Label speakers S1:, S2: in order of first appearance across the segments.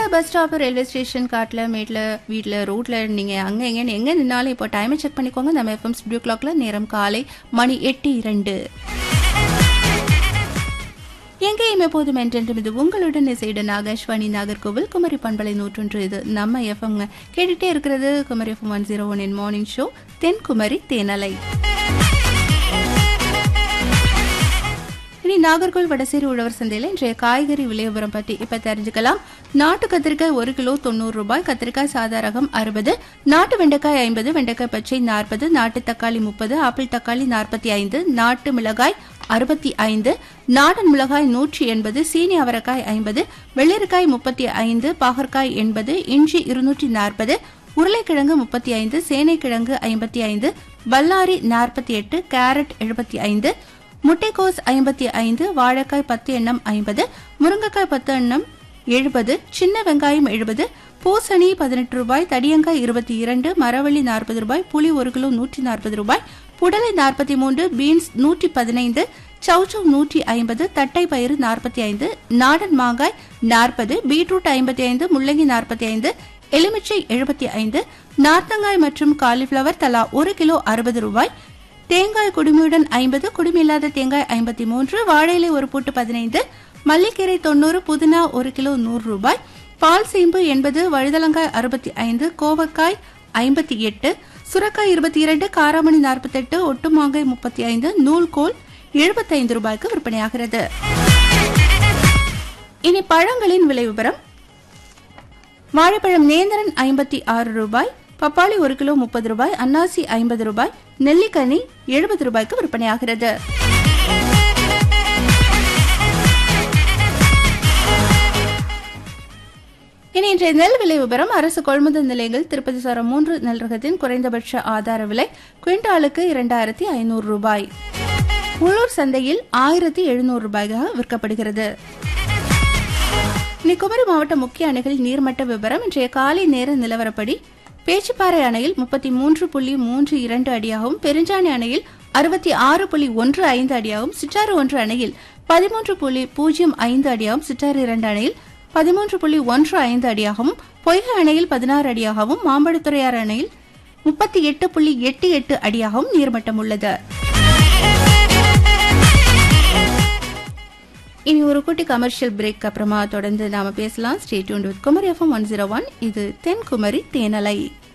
S1: bus stop railway station காட்டில் மேட்டில் வீட்டில் ரோட்டில் நீங்கள் அங்கே எங்கேன்னு எங்கே நின்னாலும் இப்போ டைமை செக் பண்ணிக்கோங்க நம்ம எஃப்எம் ஸ்டுடியோ கிளாக்ல நேரம் காலை மணி எட்டு இரண்டு எங்கேயும் எப்போதும் என்றென்றும் இது உங்களுடன் இசையுடன் ஆகாஷ்வாணி நாகர்கோவில் குமரி பண்பலை நூற்றொன்று இது நம்ம எஃப்எம் கேட்டுட்டே இருக்கிறது Kumari FM one zero one in morning show தென் குமரி தேனலை இனி நாகர்கோவில் வடசேரி உழவர் சந்தையில் இன்றைய காய்கறி விலை விவரம் பற்றி இப்ப தெரிஞ்சுக்கலாம் நாட்டு கத்திரிக்காய் ஒரு கிலோ தொண்ணூறு ரூபாய் கத்திரிக்காய் சாதா ரகம் அறுபது நாட்டு வெண்டைக்காய் ஐம்பது வெண்டைக்காய் பச்சை நாற்பது நாட்டு தக்காளி முப்பது ஆப்பிள் தக்காளி நாற்பத்தி ஐந்து நாட்டு மிளகாய் அறுபத்தி ஐந்து நாடன் மிளகாய் நூற்றி எண்பது சீனி அவரைக்காய் ஐம்பது வெள்ளரிக்காய் முப்பத்தி ஐந்து பாகற்காய் எண்பது இஞ்சி இருநூற்றி நாற்பது உருளைக்கிழங்கு முப்பத்தி ஐந்து சேனைக்கிழங்கு ஐம்பத்தி ஐந்து பல்லாரி நாற்பத்தி எட்டு கேரட் எழுபத்தி ஐந்து முட்டைக்கோஸ் ஐம்பத்தி ஐந்து வாழைக்காய் பத்து எண்ணம் ஐம்பது முருங்கைக்காய் பத்து எண்ணம் எழுபது சின்ன வெங்காயம் எழுபது பூசணி பதினெட்டு ரூபாய் தடியங்காய் இருபத்தி இரண்டு மரவள்ளி நாற்பது ரூபாய் புளி ஒரு கிலோ நூற்றி நாற்பது ரூபாய் புடலை நாற்பத்தி மூன்று பீன்ஸ் நூற்றி பதினைந்து சௌச்சௌ நூற்றி ஐம்பது தட்டை பயிறு நாற்பத்தி ஐந்து நாடன் மாங்காய் நாற்பது பீட்ரூட் ஐம்பத்தி ஐந்து முள்ளங்கி நாற்பத்தி ஐந்து எலுமிச்சை எழுபத்தி ஐந்து நார்த்தங்காய் மற்றும் காலிஃபிளவர் தலா ஒரு கிலோ அறுபது ரூபாய் தேங்காய் குடுமியுடன் ஐம்பது குடுமி இல்லாத தேங்காய் ஐம்பத்தி மூன்று வாழையிலை ஒரு பூட்டு பதினைந்து மல்லிக்கீரை தொண்ணூறு புதினா ஒரு கிலோ நூறு ரூபாய் பால் சீம்பு எண்பது வழுதலங்காய் அறுபத்தி ஐந்து கோவக்காய் ஐம்பத்தி எட்டு சுரக்காய் இருபத்தி இரண்டு காராமணி நாற்பத்தெட்டு ஒட்டுமாங்காய் முப்பத்தி ஐந்து நூல்கோல் எழுபத்தைந்து ரூபாய்க்கு விற்பனையாகிறது இனி பழங்களின் விலை விவரம் வாழைப்பழம் நேந்திரன் ஐம்பத்தி ஆறு ரூபாய் பப்பாளி ஒரு கிலோ முப்பது ரூபாய் அன்னாசி ஐம்பது ரூபாய் நெல்லிக்கனி எழுபது ரூபாய்க்கு விற்பனையாகிறது இனி இன்றைய நெல் விலை விவரம் அரசு கொள்முதல் நிலையங்கள் திருப்பதி சாரம் மூன்று நெல் ரகத்தின் குறைந்தபட்ச ஆதார விலை குவிண்டாலுக்கு இரண்டாயிரத்தி ஐநூறு ரூபாய் உள்ளூர் சந்தையில் ஆயிரத்தி எழுநூறு ரூபாயாக விற்கப்படுகிறது இனி குமரி மாவட்ட முக்கிய அணைகளில் நீர்மட்ட விவரம் இன்றைய காலை நேர நிலவரப்படி பேச்சுப்பாறை அணையில் முப்பத்தி மூன்று புள்ளி மூன்று இரண்டு அடியாகவும் பெருஞ்சாணி அணையில் அறுபத்தி ஆறு புள்ளி ஒன்று ஐந்து அடியாகவும் சிற்றாறு ஒன்று அணையில் பதிமூன்று புள்ளி பூஜ்ஜியம் ஐந்து அடியாகவும் சிற்றாறு இரண்டு அணையில் பதிமூன்று புள்ளி ஒன்று ஐந்து அடியாகவும் பொய்கை அணையில் பதினாறு அடியாகவும் மாம்பழத்துறையார் அணையில் முப்பத்தி எட்டு புள்ளி எட்டு எட்டு அடியாகவும் நீர்மட்டம் உள்ளது இனி ஒரு குட்டி கமர்ஷியல் பிரேக் அப்புறமா தொடர்ந்து நாம பேசலாம் stay with Kumari FM one zero one இது தென் குமரி தேனலை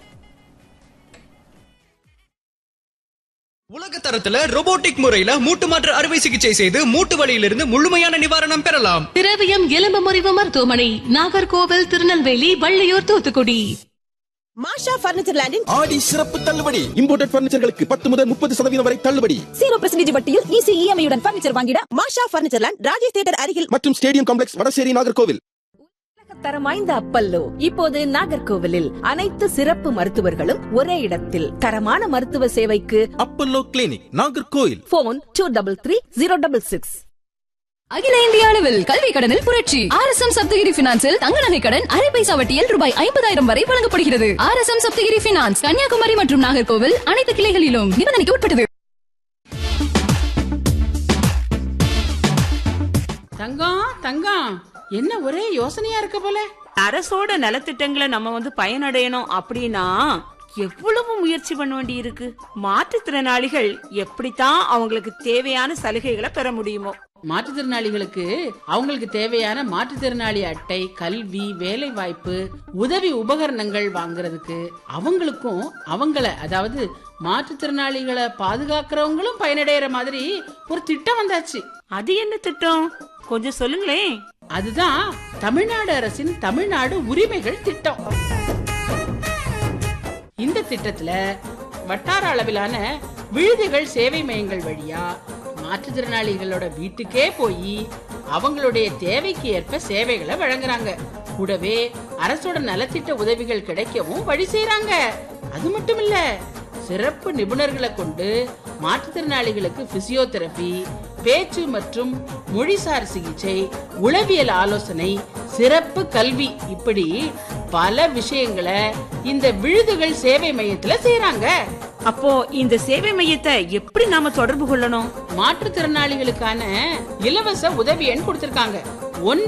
S2: உலக தரத்துல robotic முறையில மூட்டு மாற்று அறுவை சிகிச்சை செய்து மூட்டு வலியிலிருந்து முழுமையான நிவாரணம் பெறலாம்
S3: திரவியம் எலும்பு முறிவு மருத்துவமனை நாகர்கோவில் திருநெல்வேலி வள்ளியூர் தூத்துக்குடி
S4: மாஷா பர்னிச்சர் லேண்டின்
S5: ஆடி சிறப்பு தள்ளுபடி இம்போர்ட்டட் பர்னிச்சர்களுக்கு பத்து முதல் முப்பது சதவீதம் வரை தள்ளுபடி
S4: ஜீரோ பர்சன்டேஜ் வட்டியில் ஈஸி இஎம்ஐயுடன் பர்னிச்சர் வாங்கிட மாஷா பர்னிச்சர் லேண்ட் ராஜேஷ் தியேட்டர் அருகில்
S5: மற்றும் ஸ்டேடியம் காம்ப்ளெக்ஸ் வடசேரி நாகர்கோவில்
S6: தரம் வாய்ந்த அப்பல்லோ இப்போது நாகர்கோவிலில் அனைத்து சிறப்பு மருத்துவர்களும் ஒரே இடத்தில் தரமான மருத்துவ சேவைக்கு
S5: Apollo clinic Nagercoil
S6: phone two double three zero double six
S3: அகில இந்திய அளவில் கல்வி கடனில் புரட்சி ஆர் எஸ் எம் சப்தகிரி பினான்சில் தங்க நகை கடன் அரை பைசா வட்டியில் ரூபாய் ஐம்பதாயிரம் வரை வழங்கப்படுகிறது R S M Saptagiri finance Kanyakumari மற்றும் நாகர்கோவில் அனைத்து கிளைகளிலும் நிபந்தனைக்கு உட்பட்டது
S7: தங்கம் தங்கம் என்ன ஒரே யோசனையா இருக்க போல
S8: அரசோட நலத்திட்டங்களை நம்ம வந்து பயனடையணும் அப்படின்னா எவ்வளவு முயற்சி பண்ண வேண்டி இருக்கு மாற்றுத்திறனாளிகள் எப்படித்தான் அவங்களுக்கு தேவையான சலுகைகளை பெற முடியுமோ
S7: மாற்றுத்திறனாளிகளுக்கு அவங்களுக்கு தேவையான மாற்றுத்திறனாளி அட்டை கல்வி வேலை வாய்ப்பு உதவி உபகரணங்கள் வாங்குறதுக்கு அவங்களுக்கும் அவங்கள அதாவது மாற்றுத்திறனாளிகளை பாதுகாக்கிறவங்களும் பயனடைகிற மாதிரி ஒரு திட்டம் வந்தாச்சு
S8: அது என்ன திட்டம் கொஞ்சம் சொல்லுங்களேன்
S7: அதுதான் தமிழ்நாடு அரசின் தமிழ்நாடு உரிமைகள் திட்டம் இந்த திட்டத்துல வட்டார அளவிலான விழுதுகள் சேவை மையங்கள் வழியா மாற்றுத்திறனாளிகளோட வீட்டுக்கே போய் அவங்களுடைய தேவைக்கு ஏற்ப சேவைகளை வழங்குறாங்க கூடவே அரசோட நலத்திட்ட உதவிகள் கிடைக்கவும் வழி செய்றாங்க அது மட்டும் இல்ல சிறப்பு நிபுணர்களை கொண்டு மாற்றுத்திறனாளிகளுக்கு பிசியோதெரபி பேச்சு மற்றும் மொழிசார் சிகிச்சை உளவியல் ஆலோசனை சிறப்பு கல்வி இப்படி பல விஷயங்களை இந்த விழுதுகள் சேவை மையத்துல செய்றாங்க
S8: அப்போ இந்த சேவை மையத்தை எப்படி நாம தொடர்பு கொள்ளணும்
S7: மாற்றுத்திறனாளிகளுக்கான இலவச உதவி எண் கொடுத்திருக்காங்க ஒன்